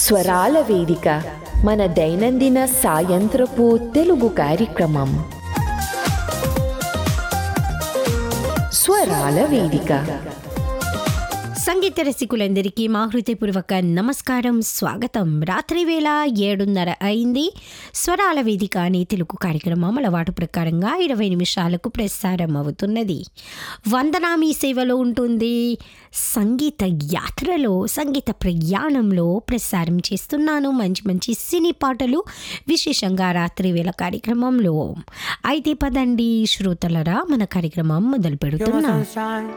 స్వరాల వేదిక మన దైనందిన సాయంత్రపు తెలుగు కార్యక్రమం స్వరాల వేదిక సంగీత రసికులందరికీ మా హృదయపూర్వక నమస్కారం స్వాగతం రాత్రి వేళ ఏడున్నర అయింది స్వరాల వేదిక అనే తెలుగు కార్యక్రమం అలవాటు ప్రకారంగా ఇరవై నిమిషాలకు ప్రసారం అవుతున్నది వందనా మీ సేవలో ఉంటుంది సంగీత యాత్రలో సంగీత ప్రయాణంలో ప్రసారం చేస్తున్నాను మంచి మంచి సినీ పాటలు విశేషంగా రాత్రి వేళ కార్యక్రమంలో అయితే పదండి శ్రోతలరా మన కార్యక్రమం మొదలు You're my పెడుతున్నాం sunshine,